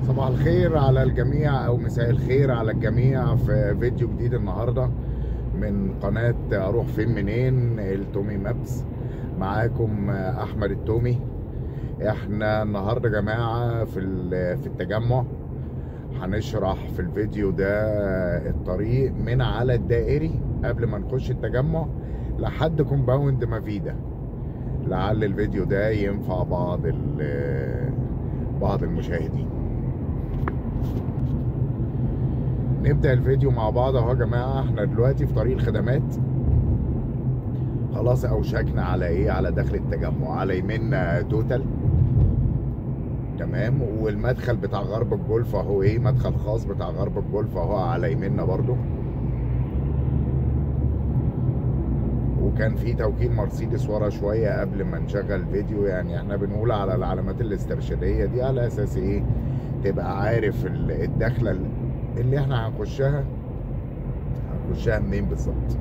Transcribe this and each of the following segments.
صباح الخير على الجميع او مساء الخير على الجميع في فيديو جديد النهارده من قناه اروح فين منين التومي مابس معاكم احمد التومي احنا النهارده يا جماعه في في التجمع هنشرح في الفيديو ده الطريق من على الدائري قبل ما نخش التجمع لحد كومباوند مافيدا لعل الفيديو ده ينفع بعض بعض المشاهدين نبدا الفيديو مع بعض اهو يا جماعه احنا دلوقتي في طريق الخدمات خلاص اوشكنا على ايه على دخل التجمع على يمنا توتال تمام والمدخل بتاع غرب الجولف اهو ايه مدخل خاص بتاع غرب الجولف اهو على يمنا برضو وكان في توكيل مرسيدس ورا شويه قبل ما نشغل الفيديو يعني احنا بنقول على العلامات الاسترشاديه دي على اساس ايه تبقى عارف الدخله اللي احنا هنخشها هنخشها منين بالظبط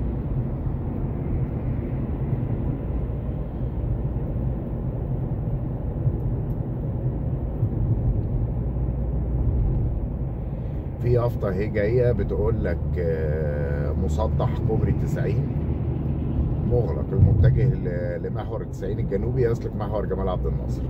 في يافطه اهي جايه بتقول لك مسطح كوبري 90 مغلق المتجه لمحور التسعين الجنوبي يسلك محور جمال عبد الناصر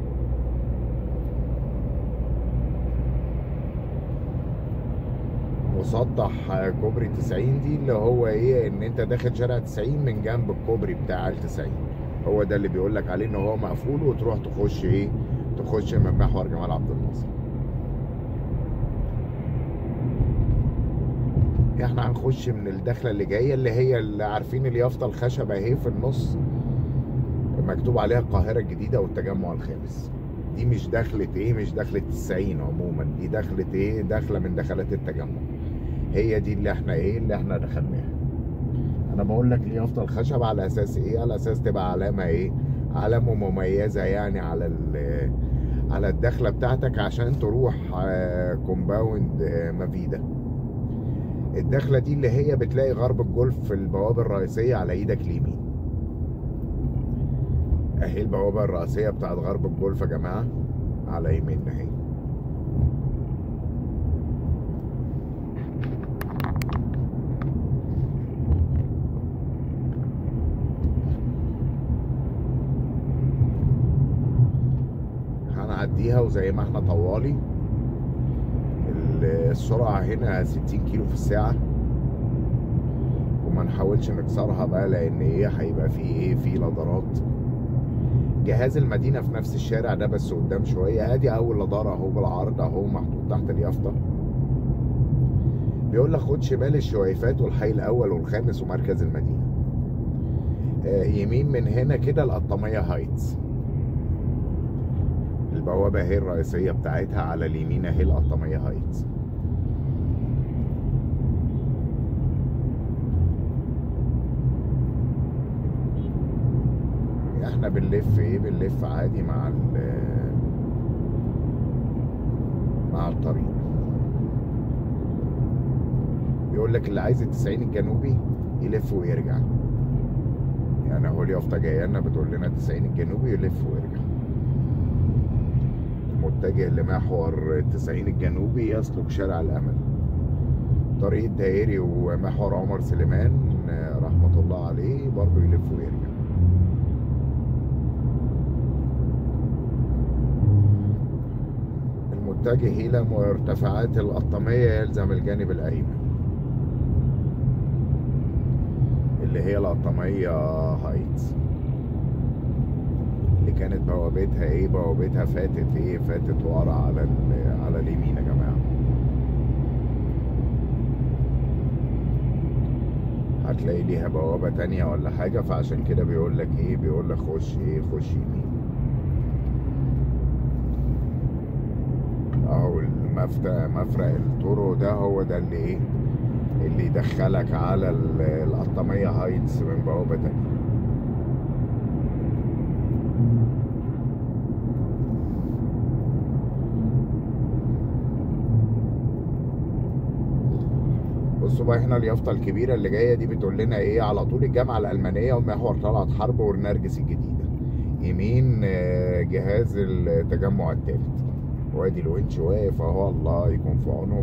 مسطح كوبري 90 دي اللي هو ايه ان انت داخل شارع 90 من جنب الكوبري بتاع ال 90 هو ده اللي بيقول لك عليه ان هو مقفول وتروح تخش ايه تخش من محور جمال عبد الناصر احنا هنخش من الدخله اللي جايه اللي هي اللي عارفين اليافطه الخشبه اهي في النص مكتوب عليها القاهره الجديده والتجمع الخامس دي مش دخلة ايه مش دخلة التسعين عموما دي دخلة ايه دخلة من دخلات التجمع هي دي اللي احنا ايه اللي احنا دخلناها انا بقول لك اليافطة الخشب على اساس ايه على اساس تبقى علامة ايه علامة مميزة يعني على على الدخلة بتاعتك عشان تروح كومباوند مافيدا الدخلة دي اللي هي بتلاقي غرب الجولف في البوابة الرئيسية على ايدك اليمين اهي البوابة الرئيسية بتاعت غرب الجولف يا جماعة على يميننا اهي هنعديها وزي ما احنا طوالي السرعة هنا 60 كيلو في الساعة وما نحاولش نكسرها بقى لان ايه هيبقى في ايه في لدرات جهاز المدينة في نفس الشارع ده بس قدام شوية ادي اول لدارة اهو بالعرض اهو محطوط تحت اليافطة بيقول لك خد شمال الشويفات والحي الاول والخامس ومركز المدينة آه يمين من هنا كده القطامية هايتس البوابة اهي الرئيسية بتاعتها على اليمين اهي القطامية هايتس احنا بنلف ايه بنلف عادي مع ال مع الطريق بيقول لك اللي عايز التسعين الجنوبي يلف ويرجع يعني اهو اليافطه جايه لنا بتقول لنا التسعين الجنوبي يلف ويرجع متجه لمحور التسعين الجنوبي يسلك شارع الامل طريق الدائري ومحور عمر سليمان رحمه الله عليه برضه يلف ويرجع المتجه إلى مرتفعات القطامية يلزم الجانب الأيمن اللي هي القطامية هايتس اللي كانت بوابتها ايه بوابتها فاتت ايه فاتت ورا على على اليمين يا جماعة هتلاقي ليها بوابة تانية ولا حاجة فعشان كده بيقول لك ايه بيقول لك خش ايه خش يمين اهو المفتق مفرق الطرق ده هو ده اللي ايه اللي يدخلك على القطامية هايتس من بوابة تانية بصوا بقى هنا اليافطة الكبيرة اللي جاية دي بتقول لنا ايه على طول الجامعة الألمانية ومحور طلعت حرب والنرجس الجديدة يمين جهاز التجمع الثالث وادي الونش واقف اهو الله يكون في عونه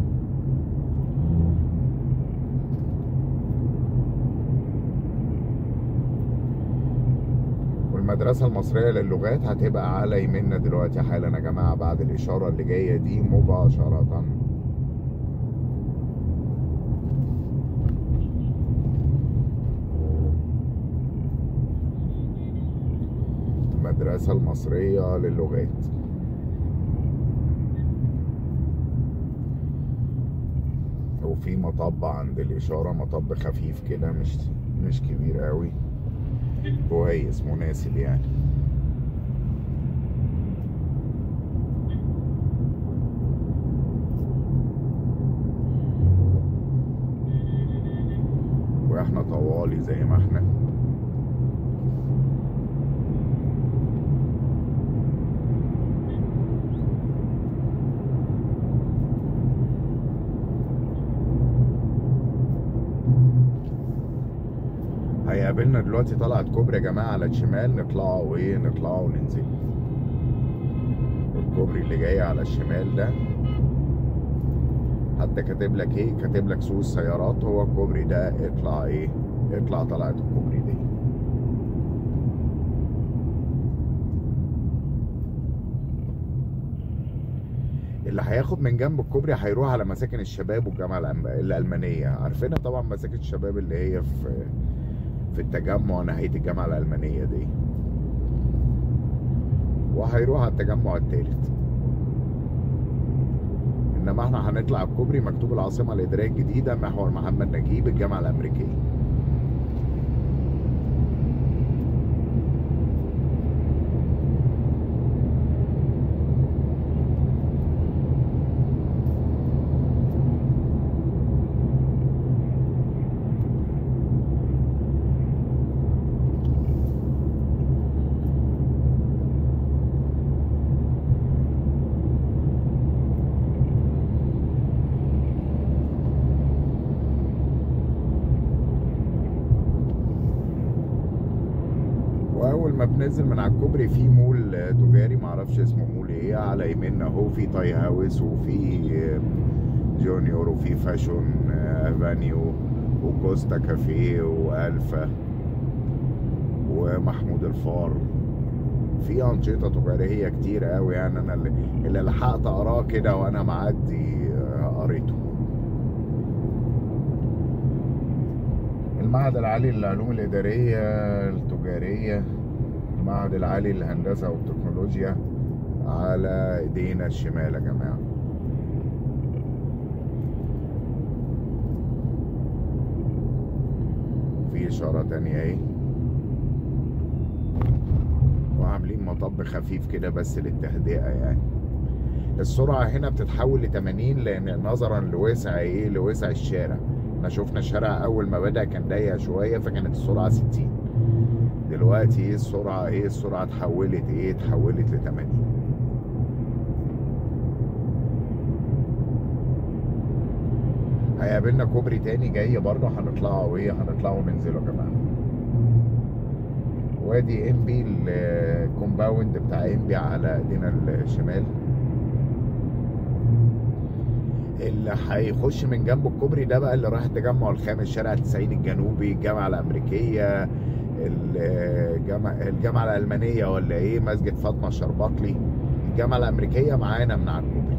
والمدرسة المصرية للغات هتبقى على يمنا دلوقتي حالا يا جماعة بعد الإشارة اللي جاية دي مباشرة المدرسة المصرية للغات وفي مطب عند الإشارة مطب خفيف كده مش مش كبير قوي كويس مناسب يعني واحنا طوالي زي ما احنا هيقابلنا دلوقتي طلعت كوبري يا جماعه على الشمال نطلعوا وايه نطلعوا وننزل الكوبري اللي جاي على الشمال ده حتى كاتب لك ايه كاتب لك سوق السيارات هو الكوبري ده اطلع ايه اطلع طلعت الكوبري دي اللي هياخد من جنب الكوبري هيروح على مساكن الشباب والجامعه الأم- الالمانيه عارفينها طبعا مساكن الشباب اللي هي في في التجمع ناحيه الجامعه الالمانيه دي وهيروح على التجمع الثالث انما احنا هنطلع الكوبري مكتوب العاصمه الاداريه الجديده محور محمد نجيب الجامعه الامريكيه واول ما بننزل من على الكوبري في مول تجاري معرفش اسمه مول ايه على يميننا اهو في تاي هاوس وفي جونيور وفي فاشون افانيو وكوستا كافيه والفا ومحمود الفار في انشطه تجاريه كتير قوي يعني انا اللي, اللي لحقت اقراه كده وانا معدي آه، قريته المعهد العالي للعلوم الإدارية التجارية المعهد العالي للهندسة والتكنولوجيا على ايدينا الشمال يا جماعة في إشارة تانية اهي وعاملين مطب خفيف كده بس للتهدئة يعني السرعة هنا بتتحول ل 80 لأن نظرا لوسع ايه لوسع الشارع احنا شفنا الشارع أول ما بدأ كان ضيق شوية فكانت السرعة 60 دلوقتي ايه السرعة ايه السرعة اتحولت ايه اتحولت ل 80 هيقابلنا كوبري تاني جاي برضه هنطلعوا ايه هنطلعوا وننزلوا يا جماعة وادي ام بي الكومباوند بتاع ام بي على ايدينا الشمال اللي هيخش من جنب الكوبري ده بقى اللي راح التجمع الخامس شارع 90 الجنوبي الجامعه الامريكيه الجامعه الجامعه الالمانيه ولا ايه مسجد فاطمه الشرباطلي الجامعه الامريكيه معانا من على الكوبري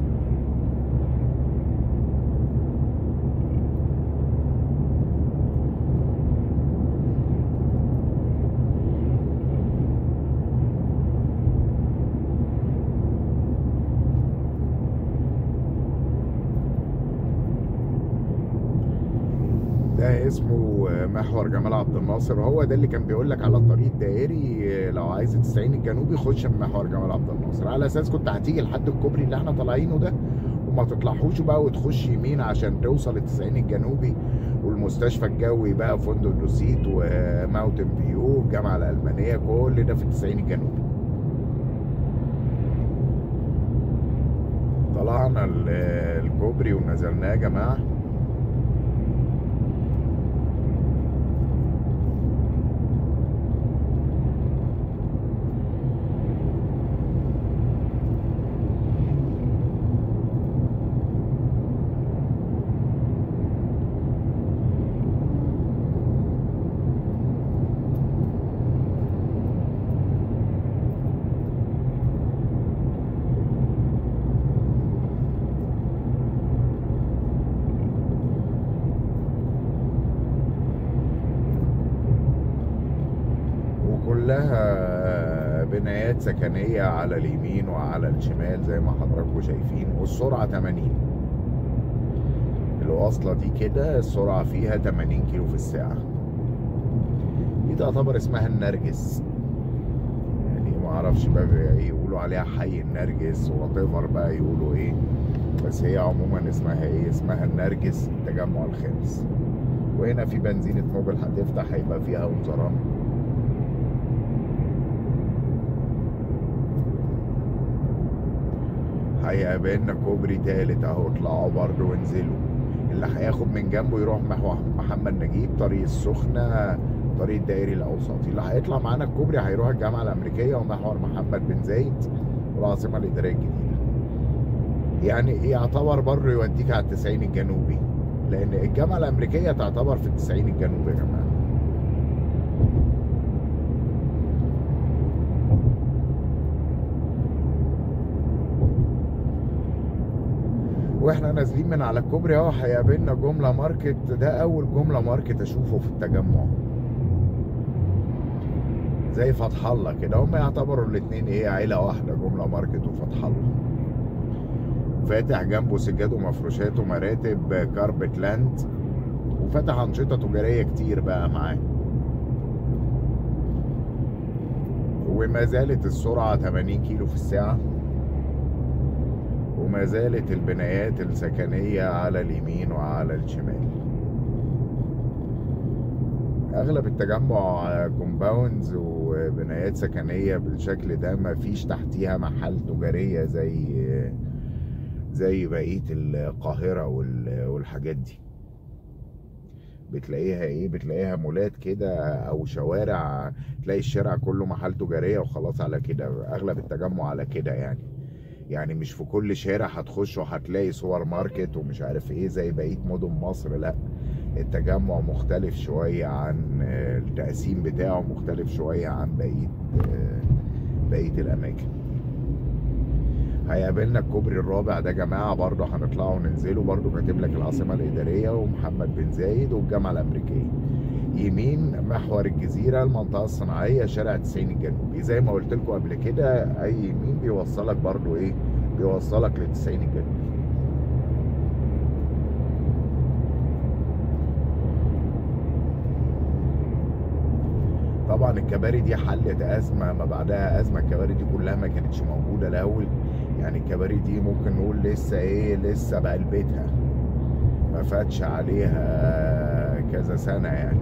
ده اسمه محور جمال عبد الناصر هو ده اللي كان بيقول لك على الطريق الدائري لو عايز التسعين الجنوبي خش من محور جمال عبد الناصر على اساس كنت هتيجي لحد الكوبري اللي احنا طالعينه ده وما تطلعهوش بقى وتخش يمين عشان توصل التسعين الجنوبي والمستشفى الجوي بقى فندق دوسيت وماونتن فيو الجامعه الالمانيه كل ده في التسعين الجنوبي طلعنا الكوبري ونزلناه يا جماعه كلها بنايات سكنية على اليمين وعلى الشمال زي ما حضراتكم شايفين والسرعة 80 الواصلة دي كده السرعة فيها 80 كيلو في الساعة دي تعتبر اسمها النرجس يعني ما اعرفش بقى يقولوا عليها حي النرجس وات بقى يقولوا ايه بس هي عموما اسمها ايه اسمها النرجس التجمع الخامس وهنا في بنزينة موبل هتفتح هيبقى فيها وزران هيقابلنا كوبري تالت اهو اطلعوا برضه وانزلوا اللي هياخد من جنبه يروح محو محمد نجيب طريق السخنة طريق الدائري الاوسطي اللي هيطلع معانا الكوبري هيروح الجامعة الامريكية ومحور محمد بن زايد والعاصمة الادارية الجديدة يعني يعتبر برضه يوديك على التسعين الجنوبي لان الجامعة الامريكية تعتبر في التسعين الجنوبي يا جماعة واحنا نازلين من على الكوبري اهو هيقابلنا جمله ماركت ده اول جمله ماركت اشوفه في التجمع زي فتح الله كده هم يعتبروا الاثنين ايه عيله واحده جمله ماركت وفتح الله فاتح جنبه سجاد ومفروشات ومراتب كاربت لاند وفتح انشطه تجاريه كتير بقى معاه وما زالت السرعه 80 كيلو في الساعه وما زالت البنايات السكنية على اليمين وعلى الشمال أغلب التجمع كومباوندز وبنايات سكنية بالشكل ده ما فيش تحتيها محل تجارية زي زي بقية القاهرة والحاجات دي بتلاقيها ايه بتلاقيها مولات كده او شوارع تلاقي الشارع كله محل تجاريه وخلاص على كده اغلب التجمع على كده يعني يعني مش في كل شارع هتخش وهتلاقي سوبر ماركت ومش عارف ايه زي بقيه مدن مصر لا التجمع مختلف شويه عن التقسيم بتاعه مختلف شويه عن بقيه بقيه الاماكن هيقابلنا الكوبري الرابع ده جماعه برضه هنطلعوا وننزلوا برضه كاتب لك العاصمه الاداريه ومحمد بن زايد والجامعه الامريكيه يمين محور الجزيره المنطقه الصناعيه شارع 90 الجنوبي زي ما قلت لكم قبل كده اي يمين بيوصلك برضو ايه بيوصلك ل 90 الجنوبي طبعا الكباري دي حلت ازمه ما بعدها ازمه الكباري دي كلها ما كانتش موجوده الاول يعني الكباري دي ممكن نقول لسه ايه لسه بقلبتها ما فاتش عليها كذا سنه يعني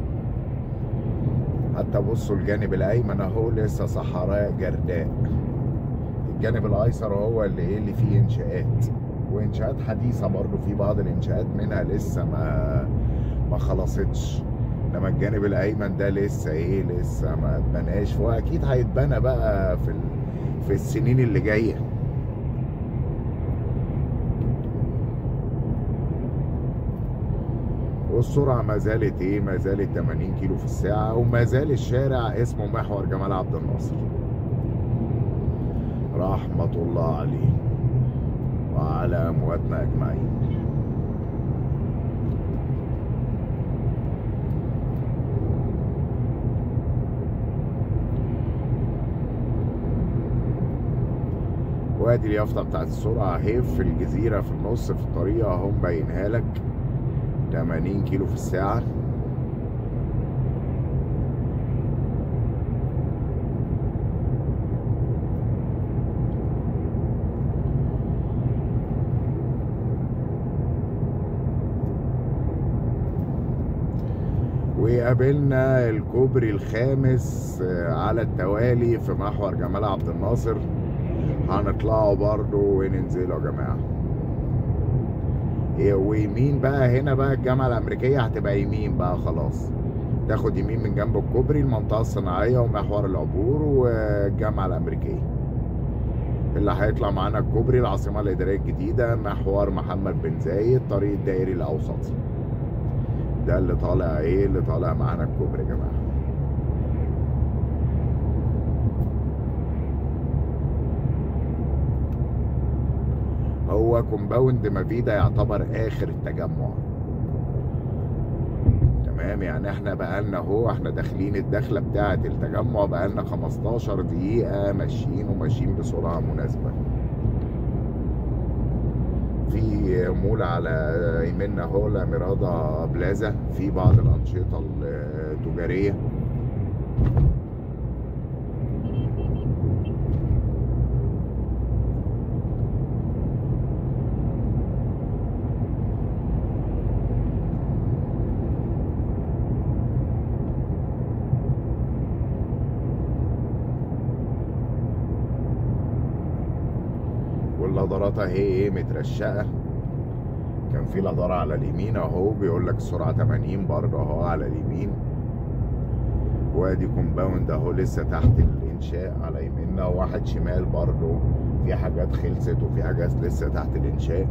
حتى بصوا الجانب الايمن اهو لسه صحراء جرداء الجانب الايسر هو اللي ايه اللي فيه انشاءات وانشاءات حديثه برضو في بعض الانشاءات منها لسه ما ما خلصتش انما الجانب الايمن ده لسه ايه لسه ما اتبناش واكيد هيتبنى بقى في في السنين اللي جايه والسرعة ما زالت ايه ما زالت 80 كيلو في الساعة وما زال الشارع اسمه محور جمال عبد الناصر رحمة الله عليه وعلى أمواتنا أجمعين وادي اليافطة بتاعت السرعة اهي في الجزيرة في النص في الطريق اهو مبينها لك 80 كيلو في الساعة وقابلنا الكوبري الخامس على التوالي في محور جمال عبد الناصر هنطلعوا برضو وننزلوا يا جماعه ويمين بقى هنا بقى الجامعة الأمريكية هتبقى يمين بقى خلاص تاخد يمين من جنب الكوبري المنطقة الصناعية ومحور العبور والجامعة الأمريكية اللي هيطلع معانا الكوبري العاصمة الإدارية الجديدة محور محمد بن زايد طريق الدائري الأوسطي ده اللي طالع إيه اللي طالع معانا الكوبري يا جماعة هو كومباوند مافيدا يعتبر اخر التجمع تمام تمام يعني احنا بقالنا اهو احنا داخلين الدخله بتاعه التجمع بقالنا 15 دقيقه ماشيين وماشيين بسرعه مناسبه في مول على يمنا اهو لاميرادا بلازا في بعض الانشطه التجاريه واللادرات اهي ايه مترشقه كان في لادار على اليمين اهو بيقول لك السرعه 80 برضه اهو على اليمين وادي كومباوند اهو لسه تحت الانشاء على يميننا وواحد شمال برضه في حاجات خلصت وفي حاجات لسه تحت الانشاء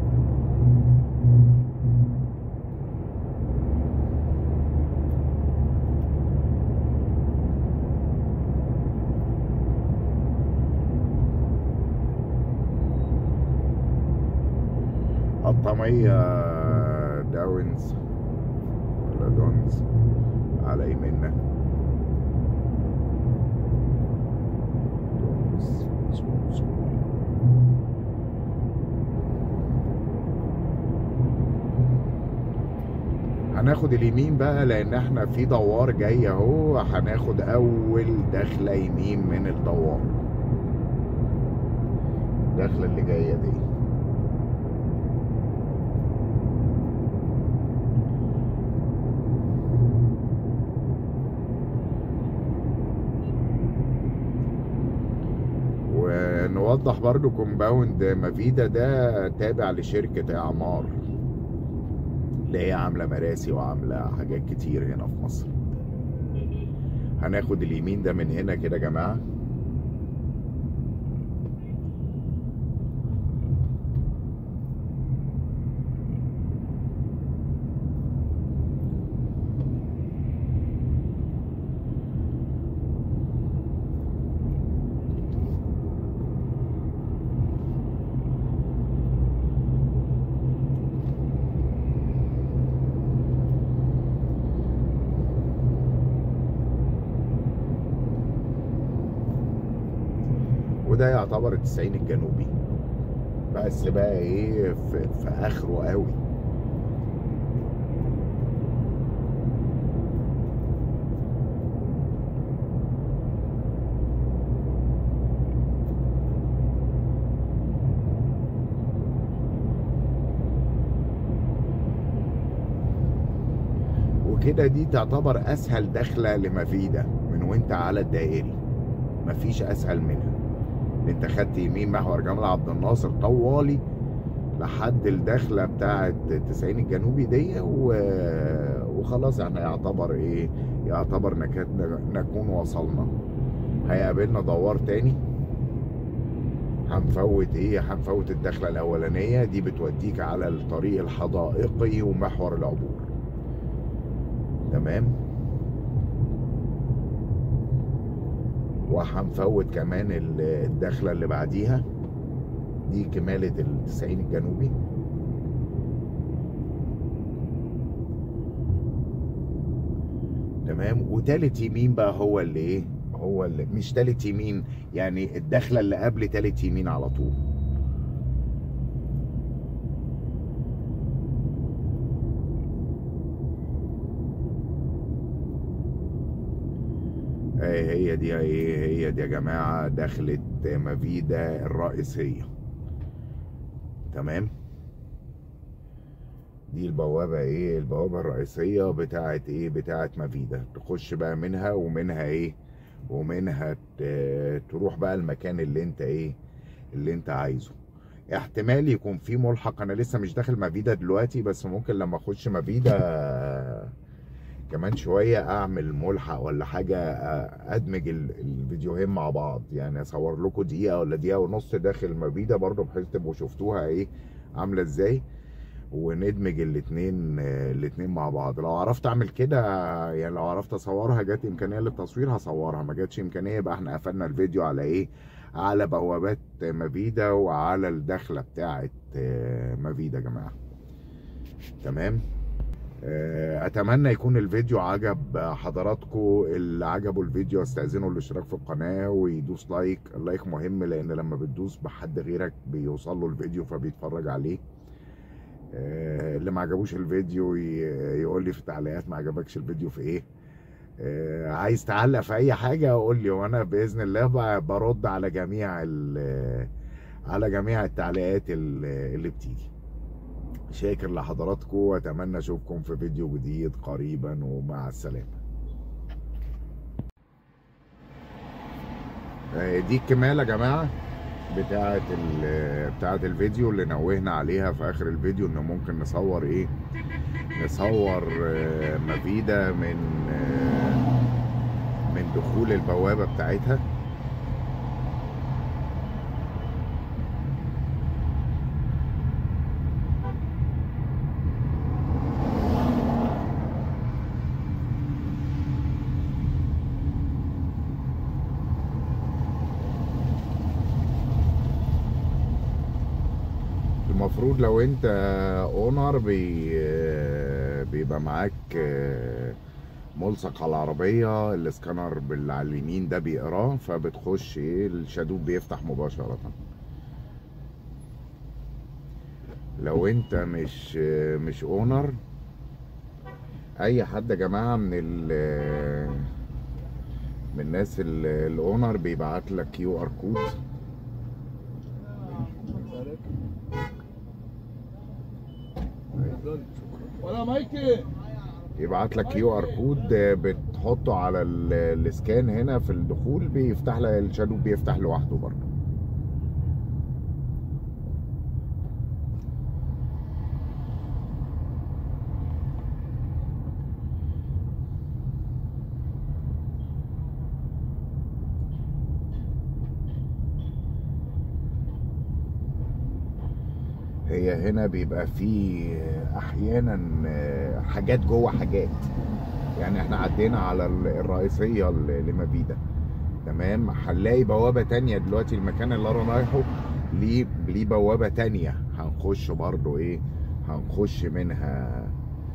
الطعمية داونز ولا دونز على يمنا دونز هناخد اليمين بقى لان احنا في دوار جاي اهو هناخد اول دخله يمين من الدوار الدخله اللي جايه دي ونوضح برضو كومباوند مافيدا ده تابع لشركة اعمار اللي هي عاملة مراسي وعاملة حاجات كتير هنا في مصر هناخد اليمين ده من هنا كده يا جماعة وده يعتبر التسعين الجنوبي بس بقى ايه في, في اخره قوي وكده دي تعتبر اسهل دخله لمفيده من وانت على الدائري مفيش اسهل منها انت خدت يمين محور جمال عبد الناصر طوالي لحد الدخله بتاعه التسعين الجنوبي دي و... وخلاص احنا يعتبر ايه يعتبر نكاد نكون وصلنا هيقابلنا دوار تاني هنفوت ايه هنفوت الدخله الاولانيه دي بتوديك على الطريق الحدائقي ومحور العبور تمام وهنفوت كمان الدخله اللي بعديها دي كماله التسعين الجنوبي تمام وتالت يمين بقى هو اللي ايه هو اللي مش تالت يمين يعني الدخله اللي قبل تالت يمين على طول هي دي ايه هي دي يا جماعه دخلت مفيدا الرئيسيه تمام دي البوابه ايه البوابه الرئيسيه بتاعه ايه بتاعه مفيدا تخش بقى منها ومنها ايه ومنها تروح بقى المكان اللي انت ايه اللي انت عايزه احتمال يكون في ملحق انا لسه مش داخل مفيدا دلوقتي بس ممكن لما اخش مفيدا كمان شويه اعمل ملحق ولا حاجه ادمج الفيديوهين مع بعض يعني اصور لكم دقيقه ولا دقيقه ونص داخل مبيده برضو بحيث تبقوا شفتوها ايه عامله ازاي وندمج الاثنين الاثنين مع بعض لو عرفت اعمل كده يعني لو عرفت اصورها جت امكانيه للتصوير هصورها ما جاتش امكانيه يبقى احنا قفلنا الفيديو على ايه على بوابات مفيدا وعلى الدخله بتاعه مفيدا يا جماعه تمام آه، اتمنى يكون الفيديو عجب حضراتكم اللي عجبوا الفيديو استاذنوا الاشتراك في القناه ويدوس لايك اللايك مهم لان لما بتدوس بحد غيرك بيوصل له الفيديو فبيتفرج عليه آه، اللي ما عجبوش الفيديو ي- يقول لي في التعليقات ما عجبكش الفيديو في ايه آه، عايز تعلق في اي حاجه قول لي وانا باذن الله ب- برد على جميع ال- على جميع التعليقات ال- اللي بتيجي شاكر لحضراتكم واتمنى اشوفكم في فيديو جديد قريبا ومع السلامه آه، دي الكمالة يا جماعة بتاعة ال- بتاعة الفيديو اللي نوهنا عليها في آخر الفيديو إن ممكن نصور إيه؟ نصور آه، مفيدة من آه، من دخول البوابة بتاعتها المفروض لو انت اونر بي بيبقى معاك آه، ملصق على العربية الاسكانر اللي على اليمين ده بيقراه فبتخش ايه الشادوب بيفتح مباشرة لو انت مش مش اونر اي حد يا جماعة من ال من الناس ال- الاونر بيبعت لك كيو ار كود ولا مايكي يبعت لك كيو ار كود بتحطه على ال- الاسكان هنا في الدخول بيفتح لك الشادو بيفتح لوحده برضه هي هنا بيبقى في احيانا حاجات جوه حاجات يعني احنا عدينا على ال- الرئيسيه ل- لمبيده تمام هنلاقي بوابه تانية دلوقتي المكان اللي انا رايحه ليه ليه بوابه تانية هنخش برضو ايه هنخش منها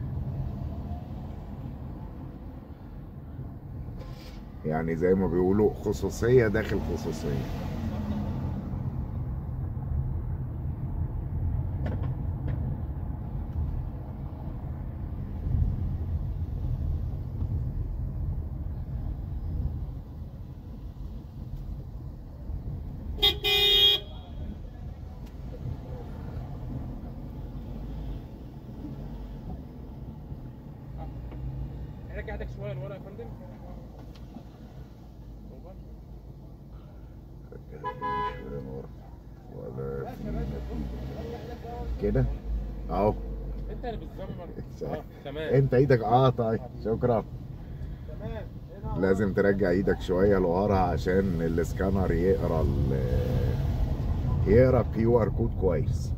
يعني زي ما بيقولوا خصوصيه داخل خصوصيه رجع ايدك شويه لورا يا فندم ولا في كده اهو انت اللي بتزمر اه تمام انت ايدك اه طيب شكرا تمام لازم ترجع ايدك شويه لورا عشان الاسكانر يقرا ال يقرا كيو ار كود كويس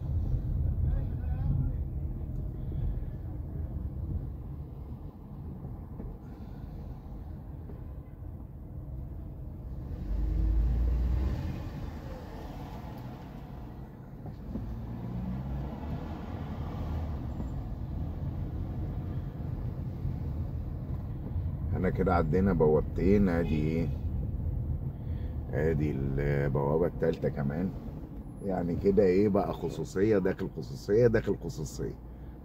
احنا كده عدينا بوابتين ادي ايه ادي البوابة التالتة كمان يعني كده ايه بقى خصوصية داخل خصوصية داخل خصوصية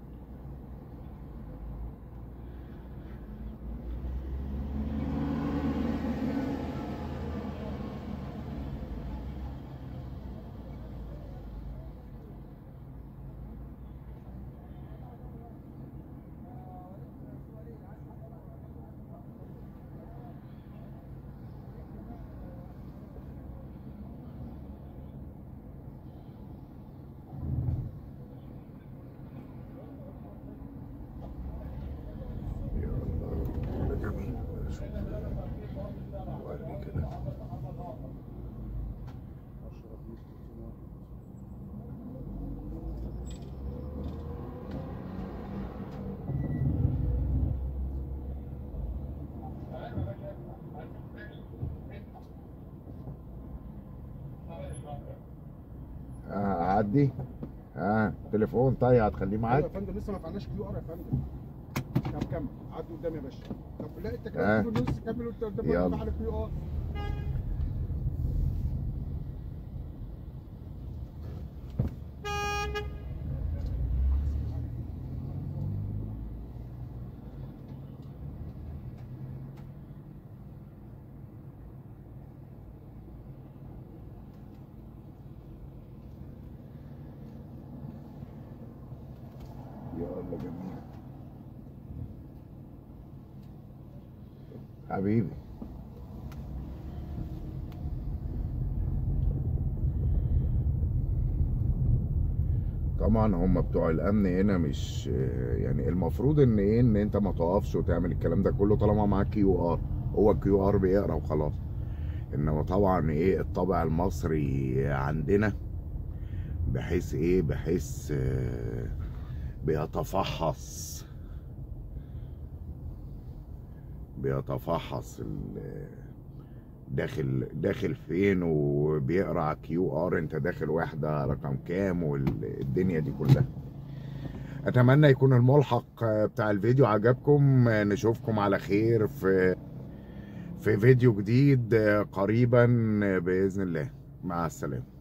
يلا كده جميل شوف وري كده اه عدي اه تليفون طيب هتخليه ايوه معاك يا فندم لسه ما فعلناش كيو ار يا فندم طب كمل عدوا قدام يا باشا طب لا انت آه. كده في النص كمل وانت قدام يلا. واقف على كيو ار يلا جميل حبيبي طبعا هم بتوع الامن هنا مش يعني المفروض ان ايه ان انت ما تقفش وتعمل الكلام ده كله طالما معاك كيو ار هو الكيو ار بيقرا وخلاص انما طبعا ايه الطابع المصري عندنا بحيث ايه بحيث آه، بيتفحص بيتفحص ال- داخل داخل فين وبيقرا على كيو ار انت داخل واحده رقم كام والدنيا دي كلها اتمنى يكون الملحق بتاع الفيديو عجبكم نشوفكم على خير في في فيديو جديد قريبا باذن الله مع السلامه